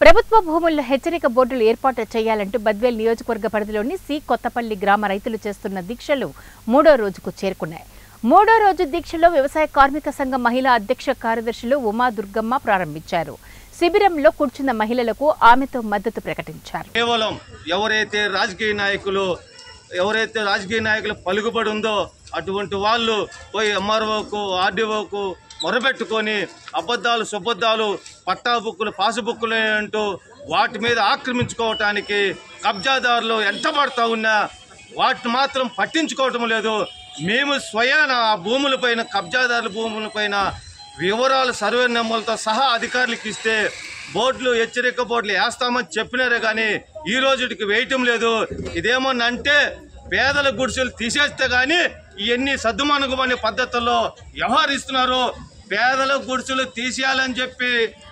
ప్రభుత్వ భూముల్లో హెచ్చరిక బోర్డులు ఏర్పాటు చేయాలంటూ బద్వేల్ నియోజకవర్గ పరిధిలోని సి కొత్తపల్లి గ్రామ రైతులు చేస్తున్న దీక్షలు మూడో రోజుకు చేరుకున్నాయి మూడో రోజు దీక్షలో వ్యవసాయ కార్మిక సంఘం మహిళా అధ్యక్ష కార్యదర్శులు ఉమా దుర్గమ్మ ప్రారంభించారు శిబిరంలో కూర్చున్న మహిళలకు ఆమెతో మద్దతు ప్రకటించారు కేవలం ఎవరైతే రాజకీయ నాయకులు ఎవరైతే రాజకీయ నాయకులు పలుకుబడి ఉందో అటువంటి వాళ్ళు పోయి ఎంఆర్ఓకు ఆర్డీఓకు మొరబెట్టుకొని అబద్ధాలు సుబద్ధాలు పట్టా బుక్కులు పాసు బుక్కులు అంటూ వాటి మీద ఆక్రమించుకోవటానికి కబ్జాదారులు ఎంత పడతా ఉన్నా వాటిని మాత్రం పట్టించుకోవటం లేదు మేము స్వయాన ఆ భూములపైన కబ్జాదారుల భూములపైన వివరాలు సర్వే నెంబర్లతో సహా అధికారులకు ఇస్తే బోర్డులు హెచ్చరిక బోర్డులు వేస్తామని చెప్పినారే కానీ ఈ రోజుకి వేయటం లేదు ఇదేమన్నా అంటే పేదల గుడిసెలు తీసేస్తే కానీ ఇవన్నీ సద్దుమణుగుమనే పద్ధతుల్లో వ్యవహరిస్తున్నారు పేదల గుడిసెలు తీసేయాలని చెప్పి